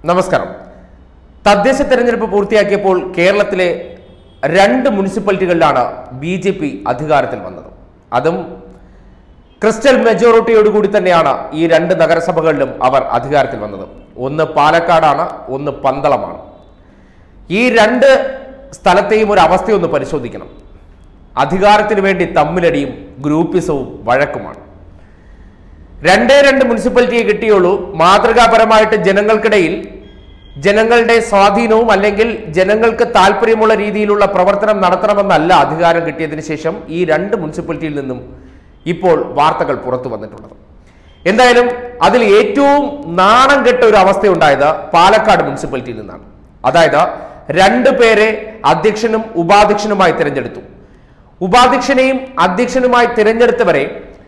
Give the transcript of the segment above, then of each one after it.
നമസ്കാരം തദ്ദേശ തെരഞ്ഞെടുപ്പ് പൂർത്തിയാക്കിയപ്പോൾ കേരളത്തിലെ രണ്ട് മുനിസിപ്പാലിറ്റികളിലാണ് ബി ജെ പി അധികാരത്തിൽ വന്നത് അതും ക്രിസ്റ്റൽ മെജോറിറ്റിയോടുകൂടി തന്നെയാണ് ഈ രണ്ട് നഗരസഭകളിലും അവർ അധികാരത്തിൽ വന്നത് ഒന്ന് പാലക്കാടാണ് ഒന്ന് പന്തളമാണ് ഈ രണ്ട് സ്ഥലത്തെയും ഒരു അവസ്ഥയൊന്ന് പരിശോധിക്കണം അധികാരത്തിന് വേണ്ടി തമ്മിലടിയും ഗ്രൂപ്പിസവും വഴക്കുമാണ് രണ്ടേ രണ്ട് മുനിസിപ്പാലിറ്റിയെ കിട്ടിയുള്ളൂ മാതൃകാപരമായിട്ട് ജനങ്ങൾക്കിടയിൽ ജനങ്ങളുടെ സ്വാധീനവും അല്ലെങ്കിൽ ജനങ്ങൾക്ക് താല്പര്യമുള്ള രീതിയിലുള്ള പ്രവർത്തനം നടത്തണമെന്നല്ല അധികാരം കിട്ടിയതിന് ശേഷം ഈ രണ്ട് മുനിസിപ്പാലിറ്റിയിൽ നിന്നും ഇപ്പോൾ വാർത്തകൾ പുറത്തു വന്നിട്ടുള്ളത് എന്തായാലും അതിൽ ഏറ്റവും നാണം കെട്ട ഒരു അവസ്ഥയുണ്ടായത് പാലക്കാട് മുനിസിപ്പാലിറ്റിയിൽ നിന്നാണ് അതായത് രണ്ടു പേരെ അധ്യക്ഷനും ഉപാധ്യക്ഷനുമായി തിരഞ്ഞെടുത്തു ഉപാധ്യക്ഷനെയും അധ്യക്ഷനുമായി തിരഞ്ഞെടുത്തവരെ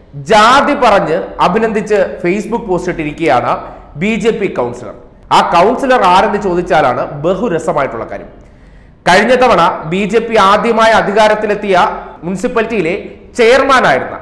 ജാതി പറഞ്ഞ് അഭിനന്ദിച്ച് ഫേസ്ബുക്ക് പോസ്റ്റ് ഇട്ടിരിക്കുകയാണ് ബി ജെ പി കൗൺസിലർ ആ കൗൺസിലർ ആരെന്ന് ചോദിച്ചാലാണ് ബഹുരസമായിട്ടുള്ള കാര്യം കഴിഞ്ഞ തവണ ബി ജെ പി ആദ്യമായി അധികാരത്തിലെത്തിയ മുനിസിപ്പാലിറ്റിയിലെ ചെയർമാനായിരുന്ന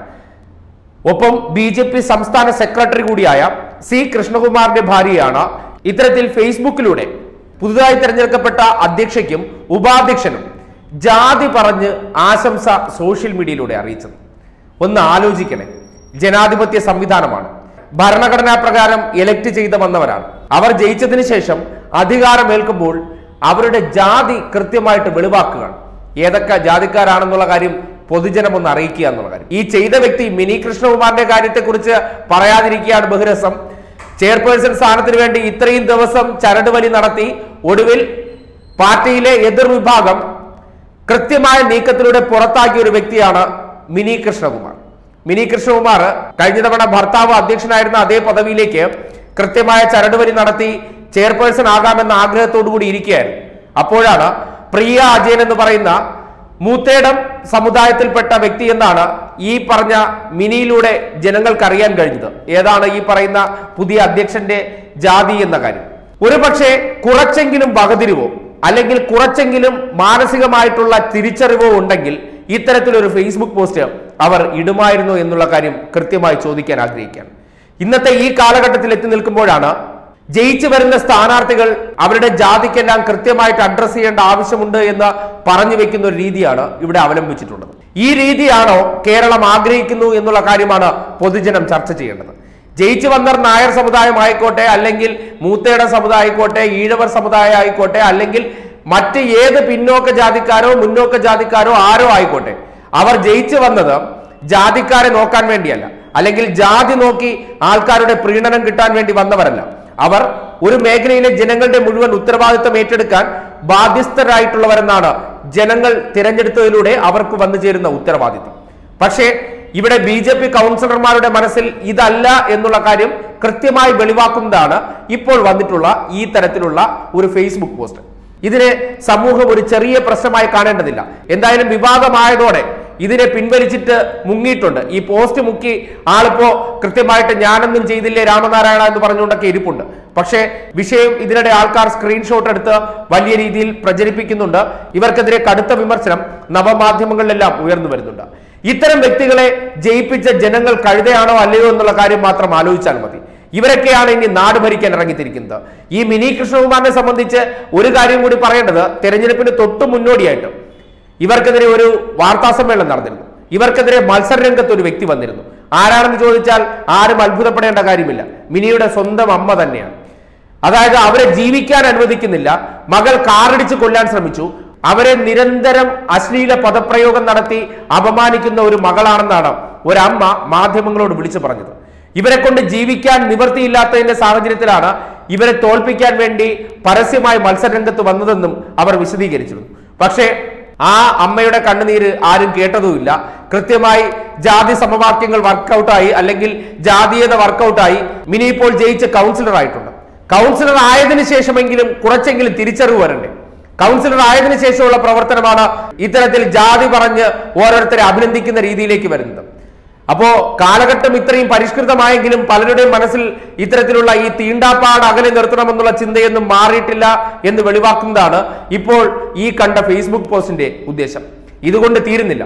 ഒപ്പം ബി ജെ പി സംസ്ഥാന സെക്രട്ടറി കൂടിയായ സി കൃഷ്ണകുമാറിന്റെ ഭാര്യയാണ് ഇത്തരത്തിൽ ഫേസ്ബുക്കിലൂടെ പുതുതായി തിരഞ്ഞെടുക്കപ്പെട്ട അധ്യക്ഷയ്ക്കും ഉപാധ്യക്ഷനും ജാതി പറഞ്ഞ് ആശംസ സോഷ്യൽ മീഡിയയിലൂടെ അറിയിച്ചത് ഒന്ന് ആലോചിക്കണേ ജനാധിപത്യ സംവിധാനമാണ് ഭരണഘടനാ പ്രകാരം എലക്ട് ചെയ്ത് വന്നവരാണ് അവർ ജയിച്ചതിന് ശേഷം അധികാരമേൽക്കുമ്പോൾ അവരുടെ ജാതി കൃത്യമായിട്ട് വെളിവാക്കുകയാണ് ഏതൊക്കെ ജാതിക്കാരാണെന്നുള്ള കാര്യം പൊതുജനം ഒന്ന് അറിയിക്കുക എന്നുള്ള കാര്യം ഈ ചെയ്ത വ്യക്തി മിനി കൃഷ്ണകുമാറിന്റെ കാര്യത്തെക്കുറിച്ച് പറയാതിരിക്കുകയാണ് ബഹുരസം ചെയർപേഴ്സൺ സ്ഥാനത്തിന് വേണ്ടി ഇത്രയും ദിവസം ചരടുവലി നടത്തി ഒടുവിൽ പാർട്ടിയിലെ എതിർ വിഭാഗം കൃത്യമായ നീക്കത്തിലൂടെ പുറത്താക്കിയ ഒരു വ്യക്തിയാണ് മിനി കൃഷ്ണകുമാർ മിനി കൃഷ്ണകുമാർ കഴിഞ്ഞ തവണ ഭർത്താവ് അധ്യക്ഷനായിരുന്ന അതേ പദവിയിലേക്ക് കൃത്യമായ ചരടുവലി നടത്തി ചെയർപേഴ്സൺ ആകാമെന്ന ആഗ്രഹത്തോടു കൂടി ഇരിക്കുകയായിരുന്നു അപ്പോഴാണ് പ്രിയ അജയൻ എന്ന് പറയുന്ന മൂത്തേടം സമുദായത്തിൽപ്പെട്ട വ്യക്തി എന്നാണ് ഈ പറഞ്ഞ മിനിയിലൂടെ ജനങ്ങൾക്ക് അറിയാൻ കഴിഞ്ഞത് ഏതാണ് ഈ പറയുന്ന പുതിയ അധ്യക്ഷന്റെ ജാതി എന്ന കാര്യം ഒരു പക്ഷേ കുറച്ചെങ്കിലും വകതിരിവോ അല്ലെങ്കിൽ കുറച്ചെങ്കിലും മാനസികമായിട്ടുള്ള തിരിച്ചറിവോ ഉണ്ടെങ്കിൽ ഇത്തരത്തിലൊരു ഫേസ്ബുക്ക് പോസ്റ്റ് അവർ ഇടുമായിരുന്നു എന്നുള്ള കാര്യം കൃത്യമായി ചോദിക്കാൻ ആഗ്രഹിക്കുകയാണ് ഇന്നത്തെ ഈ കാലഘട്ടത്തിൽ എത്തി നിൽക്കുമ്പോഴാണ് ജയിച്ചു വരുന്ന സ്ഥാനാർത്ഥികൾ അവരുടെ ജാതിക്കെല്ലാം കൃത്യമായിട്ട് അഡ്രസ് ചെയ്യേണ്ട ആവശ്യമുണ്ട് എന്ന് പറഞ്ഞു വെക്കുന്ന ഒരു രീതിയാണ് ഇവിടെ അവലംബിച്ചിട്ടുള്ളത് ഈ രീതിയാണോ കേരളം ആഗ്രഹിക്കുന്നു എന്നുള്ള കാര്യമാണ് പൊതുജനം ചർച്ച ചെയ്യേണ്ടത് ജയിച്ചു വന്നവർ നായർ സമുദായം ആയിക്കോട്ടെ അല്ലെങ്കിൽ മൂത്തേട സമുദായം ആയിക്കോട്ടെ ഈഴവർ സമുദായം ആയിക്കോട്ടെ അല്ലെങ്കിൽ മറ്റ് ഏത് പിന്നോക്ക ജാതിക്കാരോ മുന്നോക്ക ജാതിക്കാരോ ആരോ ആയിക്കോട്ടെ അവർ ജയിച്ചു വന്നത് ജാതിക്കാരെ നോക്കാൻ വേണ്ടിയല്ല അല്ലെങ്കിൽ ജാതി നോക്കി ആൾക്കാരുടെ പ്രീണനം കിട്ടാൻ വേണ്ടി വന്നവരല്ല അവർ ഒരു മേഖലയിലെ ജനങ്ങളുടെ മുഴുവൻ ഉത്തരവാദിത്തം ഏറ്റെടുക്കാൻ ബാധ്യസ്ഥരായിട്ടുള്ളവരെന്നാണ് ജനങ്ങൾ തിരഞ്ഞെടുത്തതിലൂടെ അവർക്ക് വന്നു ചേരുന്ന ഉത്തരവാദിത്തം പക്ഷേ ഇവിടെ ബി ജെ പി കൗൺസിലർമാരുടെ മനസ്സിൽ ഇതല്ല എന്നുള്ള കാര്യം കൃത്യമായി വെളിവാക്കുന്നതാണ് ഇപ്പോൾ വന്നിട്ടുള്ള ഈ തരത്തിലുള്ള ഒരു ഫേസ്ബുക്ക് പോസ്റ്റ് ഇതിനെ സമൂഹം ഒരു ചെറിയ പ്രശ്നമായി കാണേണ്ടതില്ല എന്തായാലും വിവാദമായതോടെ ഇതിനെ പിൻവലിച്ചിട്ട് മുങ്ങിയിട്ടുണ്ട് ഈ പോസ്റ്റ് മുക്കി ആളിപ്പോ കൃത്യമായിട്ട് ഞാനൊന്നും ചെയ്തില്ലേ രാമനാരായണ എന്ന് പറഞ്ഞുകൊണ്ടൊക്കെ ഇരിപ്പുണ്ട് പക്ഷേ വിഷയം ഇതിനിടെ ആൾക്കാർ സ്ക്രീൻഷോട്ട് എടുത്ത് വലിയ രീതിയിൽ പ്രചരിപ്പിക്കുന്നുണ്ട് ഇവർക്കെതിരെ കടുത്ത വിമർശനം നവമാധ്യമങ്ങളിലെല്ലാം ഉയർന്നു വരുന്നുണ്ട് ഇത്തരം വ്യക്തികളെ ജയിപ്പിച്ച ജനങ്ങൾ കഴുതയാണോ അല്ലയോ എന്നുള്ള കാര്യം മാത്രം ആലോചിച്ചാൽ മതി ഇവരൊക്കെയാണ് ഇനി നാട് ഭരിക്കാൻ ഇറങ്ങിത്തിരിക്കുന്നത് ഈ മിനി കൃഷ്ണകുമാറിനെ സംബന്ധിച്ച് ഒരു കാര്യം കൂടി പറയേണ്ടത് തെരഞ്ഞെടുപ്പിന് തൊട്ടു മുന്നോടിയായിട്ട് ഇവർക്കെതിരെ ഒരു വാർത്താ സമ്മേളനം നടന്നിരുന്നു ഇവർക്കെതിരെ മത്സര രംഗത്ത് ഒരു വ്യക്തി വന്നിരുന്നു ആരാണെന്ന് ചോദിച്ചാൽ ആരും അത്ഭുതപ്പെടേണ്ട കാര്യമില്ല മിനിയുടെ സ്വന്തം അമ്മ തന്നെയാണ് അതായത് അവരെ ജീവിക്കാൻ അനുവദിക്കുന്നില്ല മകൾ കാറിടിച്ച് കൊല്ലാൻ ശ്രമിച്ചു അവരെ നിരന്തരം അശ്ലീല പദപ്രയോഗം നടത്തി അപമാനിക്കുന്ന ഒരു മകളാണെന്നാണ് ഒരമ്മ മാധ്യമങ്ങളോട് വിളിച്ചു പറഞ്ഞത് ഇവരെ കൊണ്ട് ജീവിക്കാൻ നിവൃത്തിയില്ലാത്തതിന്റെ സാഹചര്യത്തിലാണ് ഇവരെ തോൽപ്പിക്കാൻ വേണ്ടി പരസ്യമായി മത്സരരംഗത്ത് വന്നതെന്നും അവർ വിശദീകരിച്ചിരുന്നു പക്ഷേ ആ അമ്മയുടെ കണ്ണുനീര് ആരും കേട്ടതുമില്ല കൃത്യമായി ജാതി സമവാക്യങ്ങൾ വർക്കൗട്ടായി അല്ലെങ്കിൽ ജാതീയത വർക്കൗട്ടായി മിനി ഇപ്പോൾ ജയിച്ച കൗൺസിലർ ആയിട്ടുണ്ട് കൗൺസിലർ ആയതിനു ശേഷമെങ്കിലും കുറച്ചെങ്കിലും തിരിച്ചറിവ് വരണ്ടേ കൗൺസിലർ ആയതിനു ശേഷമുള്ള പ്രവർത്തനമാണ് ഇത്തരത്തിൽ ജാതി പറഞ്ഞ് ഓരോരുത്തരെ അഭിനന്ദിക്കുന്ന രീതിയിലേക്ക് വരുന്നത് അപ്പോ കാലഘട്ടം ഇത്രയും പരിഷ്കൃതമായെങ്കിലും പലരുടെയും മനസ്സിൽ ഇത്തരത്തിലുള്ള ഈ തീണ്ടാപ്പാട് അകലെ നിർത്തണമെന്നുള്ള ചിന്തയൊന്നും മാറിയിട്ടില്ല എന്ന് വെളിവാക്കുന്നതാണ് ഇപ്പോൾ ഈ കണ്ട ഫേസ്ബുക്ക് പോസ്റ്റിന്റെ ഉദ്ദേശം ഇതുകൊണ്ട് തീരുന്നില്ല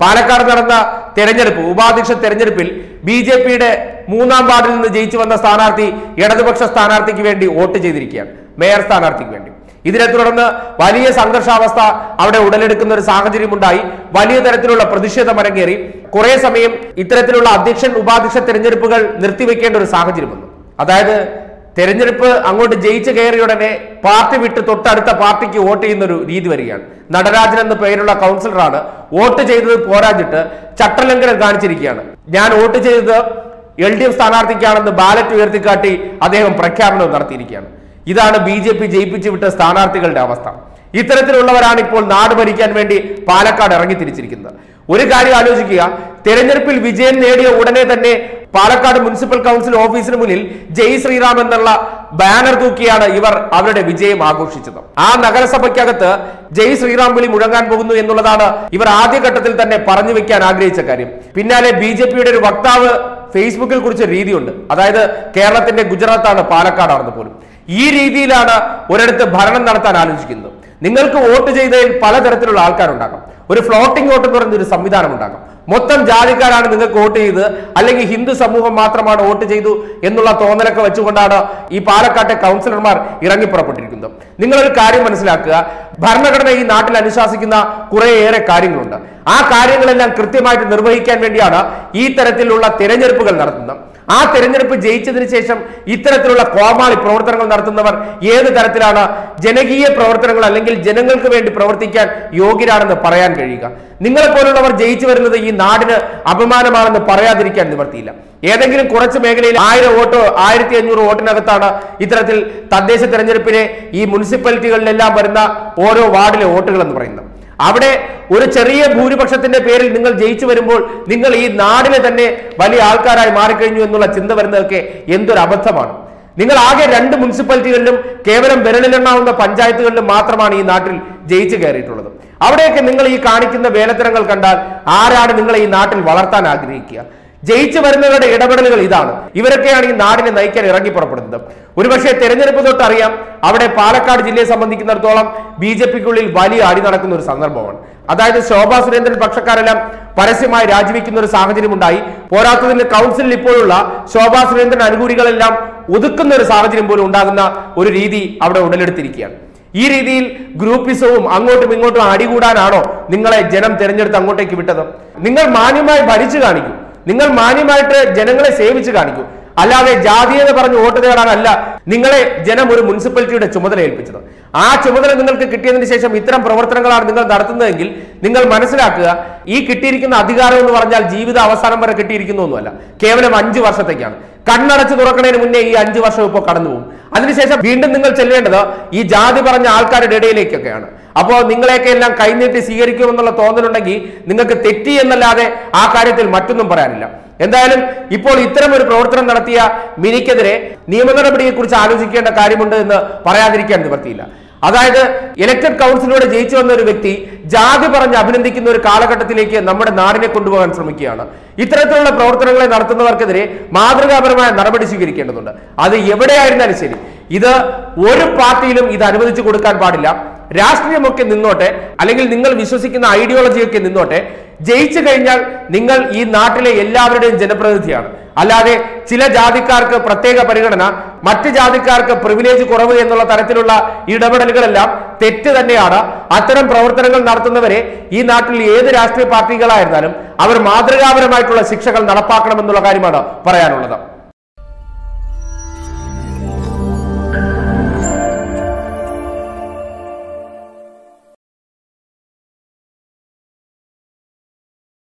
പാലക്കാട് നടന്ന തെരഞ്ഞെടുപ്പ് ഉപാധ്യക്ഷ തെരഞ്ഞെടുപ്പിൽ ബി ജെ പിയുടെ മൂന്നാം വാർഡിൽ നിന്ന് ജയിച്ചു വന്ന സ്ഥാനാർത്ഥി ഇടതുപക്ഷ സ്ഥാനാർത്ഥിക്ക് വേണ്ടി വോട്ട് ചെയ്തിരിക്കുകയാണ് മേയർ സ്ഥാനാർത്ഥിക്ക് വേണ്ടി ഇതിനെ തുടർന്ന് വലിയ സംഘർഷാവസ്ഥ അവിടെ ഉടലെടുക്കുന്ന ഒരു സാഹചര്യം ഉണ്ടായി വലിയ തരത്തിലുള്ള പ്രതിഷേധം അരങ്ങേറി കുറെ സമയം ഇത്തരത്തിലുള്ള അധ്യക്ഷൻ ഉപാധ്യക്ഷ തെരഞ്ഞെടുപ്പുകൾ നിർത്തിവെക്കേണ്ട ഒരു സാഹചര്യം വന്നു അതായത് തെരഞ്ഞെടുപ്പ് അങ്ങോട്ട് ജയിച്ചു കയറിയ ഉടനെ പാർട്ടി വിട്ട് തൊട്ടടുത്ത പാർട്ടിക്ക് വോട്ട് ചെയ്യുന്ന ഒരു രീതി വരികയാണ് നടരാജൻ എന്ന പേരുള്ള കൗൺസിലറാണ് വോട്ട് ചെയ്തത് പോരാഞ്ഞിട്ട് ചട്ടലംഘനം കാണിച്ചിരിക്കുകയാണ് ഞാൻ വോട്ട് ചെയ്തത് എൽ ഡി എഫ് സ്ഥാനാർത്ഥിക്കാണെന്ന് ബാലറ്റ് ഉയർത്തിക്കാട്ടി അദ്ദേഹം പ്രഖ്യാപനം നടത്തിയിരിക്കുകയാണ് ഇതാണ് ബി ജെ പി ജയിപ്പിച്ചു വിട്ട സ്ഥാനാർത്ഥികളുടെ അവസ്ഥ ഇത്തരത്തിലുള്ളവരാണ് ഇപ്പോൾ നാട് ഭരിക്കാൻ വേണ്ടി പാലക്കാട് ഇറങ്ങി തിരിച്ചിരിക്കുന്നത് ഒരു കാര്യം ആലോചിക്കുക തെരഞ്ഞെടുപ്പിൽ വിജയം നേടിയ ഉടനെ തന്നെ പാലക്കാട് മുനിസിപ്പൽ കൗൺസിൽ ഓഫീസിന് മുന്നിൽ ജയ് ശ്രീറാം എന്നുള്ള ബാനർ തൂക്കിയാണ് ഇവർ അവരുടെ വിജയം ആഘോഷിച്ചത് ആ നഗരസഭയ്ക്കകത്ത് ജയ് ശ്രീറാം വിളി മുഴങ്ങാൻ പോകുന്നു എന്നുള്ളതാണ് ഇവർ ആദ്യഘട്ടത്തിൽ തന്നെ പറഞ്ഞു വെക്കാൻ ആഗ്രഹിച്ച കാര്യം പിന്നാലെ ബി ജെ പിയുടെ ഒരു വക്താവ് ഫേസ്ബുക്കിൽ കുറിച്ച രീതിയുണ്ട് അതായത് കേരളത്തിന്റെ ഗുജറാത്താണ് പാലക്കാടാണെന്ന് പോലും ഈ രീതിയിലാണ് ഒരിടത്ത് ഭരണം നടത്താൻ ആലോചിക്കുന്നത് നിങ്ങൾക്ക് വോട്ട് ചെയ്തതിൽ പലതരത്തിലുള്ള ആൾക്കാരുണ്ടാകാം ഒരു ഫ്ലോട്ടിംഗ് വോട്ട് എന്ന് പറയുന്ന ഒരു സംവിധാനം ഉണ്ടാകാം മൊത്തം ജാതിക്കാരാണ് നിങ്ങൾക്ക് വോട്ട് ചെയ്ത് അല്ലെങ്കിൽ ഹിന്ദു സമൂഹം മാത്രമാണ് വോട്ട് ചെയ്തു എന്നുള്ള തോന്നലൊക്കെ വെച്ചുകൊണ്ടാണ് ഈ പാലക്കാട്ടെ കൗൺസിലർമാർ ഇറങ്ങി പുറപ്പെട്ടിരിക്കുന്നത് നിങ്ങളൊരു കാര്യം മനസ്സിലാക്കുക ഭരണഘടന ഈ നാട്ടിൽ അനുശാസിക്കുന്ന കുറേയേറെ കാര്യങ്ങളുണ്ട് ആ കാര്യങ്ങളെല്ലാം കൃത്യമായിട്ട് നിർവഹിക്കാൻ വേണ്ടിയാണ് ഈ തരത്തിലുള്ള തിരഞ്ഞെടുപ്പുകൾ നടത്തുന്നത് ആ തെരഞ്ഞെടുപ്പ് ജയിച്ചതിന് ശേഷം ഇത്തരത്തിലുള്ള കോമാളി പ്രവർത്തനങ്ങൾ നടത്തുന്നവർ ഏത് തരത്തിലാണ് ജനകീയ പ്രവർത്തനങ്ങൾ അല്ലെങ്കിൽ ജനങ്ങൾക്ക് വേണ്ടി പ്രവർത്തിക്കാൻ യോഗ്യരാണെന്ന് പറയാൻ കഴിയുക നിങ്ങളെ പോലുള്ളവർ ജയിച്ചു വരുന്നത് ഈ നാടിന് അപമാനമാണെന്ന് പറയാതിരിക്കാൻ നിവർത്തിയില്ല ഏതെങ്കിലും കുറച്ച് മേഖലയിൽ ആയിരം വോട്ടോ ആയിരത്തി അഞ്ഞൂറ് വോട്ടിനകത്താണ് ഇത്തരത്തിൽ തദ്ദേശ തെരഞ്ഞെടുപ്പിലെ ഈ മുനിസിപ്പാലിറ്റികളിലെല്ലാം വരുന്ന ഓരോ വാർഡിലെ വോട്ടുകൾ എന്ന് പറയുന്നത് അവിടെ ഒരു ചെറിയ ഭൂരിപക്ഷത്തിന്റെ പേരിൽ നിങ്ങൾ ജയിച്ചു വരുമ്പോൾ നിങ്ങൾ ഈ നാടിനെ തന്നെ വലിയ ആൾക്കാരായി മാറിക്കഴിഞ്ഞു എന്നുള്ള ചിന്ത വരുന്നതൊക്കെ എന്തൊരു അബദ്ധമാണ് നിങ്ങൾ ആകെ രണ്ട് മുനിസിപ്പാലിറ്റികളിലും കേവലം വിരലിലെണ്ണാവുന്ന പഞ്ചായത്തുകളിലും മാത്രമാണ് ഈ നാട്ടിൽ ജയിച്ചു കയറിയിട്ടുള്ളത് അവിടെയൊക്കെ നിങ്ങൾ ഈ കാണിക്കുന്ന വേലത്തരങ്ങൾ കണ്ടാൽ ആരാണ് നിങ്ങളെ ഈ നാട്ടിൽ വളർത്താൻ ആഗ്രഹിക്കുക ജയിച്ചു വരുന്നവരുടെ ഇടപെടലുകൾ ഇതാണ് ഇവരൊക്കെയാണ് ഈ നാടിനെ നയിക്കാൻ ഇറങ്ങി പുറപ്പെടുന്നത് ഒരുപക്ഷെ തെരഞ്ഞെടുപ്പ് തൊട്ട് അറിയാം അവിടെ പാലക്കാട് ജില്ലയെ സംബന്ധിക്കുന്നിടത്തോളം ബി ജെ പിക്കുള്ളിൽ വലിയ അടി നടക്കുന്ന ഒരു സന്ദർഭമാണ് അതായത് ശോഭാ സുരേന്ദ്രൻ പക്ഷക്കാരെല്ലാം പരസ്യമായി രാജിവെക്കുന്ന ഒരു സാഹചര്യം ഉണ്ടായി പോരാത്തതിന് കൗൺസിലിൽ ഇപ്പോഴുള്ള ശോഭാ സുരേന്ദ്രൻ അനുകൂലികളെല്ലാം ഒതുക്കുന്ന ഒരു സാഹചര്യം പോലും ഉണ്ടാകുന്ന ഒരു രീതി അവിടെ ഉടലെടുത്തിരിക്കുകയാണ് ഈ രീതിയിൽ ഗ്രൂപ്പിസവും അങ്ങോട്ടും ഇങ്ങോട്ടും അടികൂടാനാണോ നിങ്ങളെ ജനം തിരഞ്ഞെടുത്ത് അങ്ങോട്ടേക്ക് വിട്ടത് നിങ്ങൾ മാന്യമായി ഭരിച്ചു കാണിക്കൂ നിങ്ങൾ മാന്യമായിട്ട് ജനങ്ങളെ സേവിച്ച് കാണിക്കൂ അല്ലാതെ ജാതീയത പറഞ്ഞ് വോട്ട് നേടാനല്ല നിങ്ങളെ ജനം ഒരു മുനിസിപ്പാലിറ്റിയുടെ ചുമതല ഏൽപ്പിച്ചത് ആ ചുമതല നിങ്ങൾക്ക് കിട്ടിയതിന് ശേഷം ഇത്തരം പ്രവർത്തനങ്ങളാണ് നിങ്ങൾ നടത്തുന്നതെങ്കിൽ നിങ്ങൾ മനസ്സിലാക്കുക ഈ കിട്ടിയിരിക്കുന്ന അധികാരം എന്ന് പറഞ്ഞാൽ ജീവിത അവസാനം വരെ കിട്ടിയിരിക്കുന്ന ഒന്നുമല്ല കേവലം അഞ്ചു വർഷത്തേക്കാണ് കണ്ണടച്ച് തുറക്കുന്നതിന് മുന്നേ ഈ അഞ്ചു വർഷം ഇപ്പോൾ കടന്നു പോകും അതിനുശേഷം വീണ്ടും നിങ്ങൾ ചെല്ലേണ്ടത് ഈ ജാതി പറഞ്ഞ ആൾക്കാരുടെ ഇടയിലേക്കൊക്കെയാണ് അപ്പോൾ നിങ്ങളെയൊക്കെ എല്ലാം കൈനീട്ടി സ്വീകരിക്കുമെന്നുള്ള തോന്നലുണ്ടെങ്കിൽ നിങ്ങൾക്ക് തെറ്റി എന്നല്ലാതെ ആ കാര്യത്തിൽ മറ്റൊന്നും പറയാനില്ല എന്തായാലും ഇപ്പോൾ ഇത്തരം ഒരു പ്രവർത്തനം നടത്തിയ മിനിക്കെതിരെ നിയമ നടപടിയെക്കുറിച്ച് ആലോചിക്കേണ്ട കാര്യമുണ്ട് എന്ന് പറയാതിരിക്കാൻ നിവർത്തിയില്ല അതായത് ഇലക്ടഡ് കൗൺസിലൂടെ ജയിച്ചു വന്ന ഒരു വ്യക്തി ജാതി പറഞ്ഞ് അഭിനന്ദിക്കുന്ന ഒരു കാലഘട്ടത്തിലേക്ക് നമ്മുടെ നാടിനെ കൊണ്ടുപോകാൻ ശ്രമിക്കുകയാണ് ഇത്തരത്തിലുള്ള പ്രവർത്തനങ്ങളെ നടത്തുന്നവർക്കെതിരെ മാതൃകാപരമായ നടപടി സ്വീകരിക്കേണ്ടതുണ്ട് അത് എവിടെയായിരുന്നാലും ശരി ഇത് ഒരു പാർട്ടിയിലും ഇത് അനുവദിച്ചു കൊടുക്കാൻ പാടില്ല രാഷ്ട്രീയമൊക്കെ നിന്നോട്ടെ അല്ലെങ്കിൽ നിങ്ങൾ വിശ്വസിക്കുന്ന ഐഡിയോളജിയൊക്കെ നിന്നോട്ടെ ജയിച്ചു കഴിഞ്ഞാൽ നിങ്ങൾ ഈ നാട്ടിലെ എല്ലാവരുടെയും ജനപ്രതിനിധിയാണ് അല്ലാതെ ചില ജാതിക്കാർക്ക് പ്രത്യേക പരിഗണന മറ്റ് ജാതിക്കാർക്ക് പ്രിവിലേജ് കുറവ് എന്നുള്ള തരത്തിലുള്ള ഇടപെടലുകളെല്ലാം തെറ്റ് തന്നെയാണ് അത്തരം പ്രവർത്തനങ്ങൾ നടത്തുന്നവരെ ഈ നാട്ടിൽ ഏത് രാഷ്ട്രീയ പാർട്ടികളായിരുന്നാലും അവർ മാതൃകാപരമായിട്ടുള്ള ശിക്ഷകൾ നടപ്പാക്കണമെന്നുള്ള കാര്യമാണ് പറയാനുള്ളത്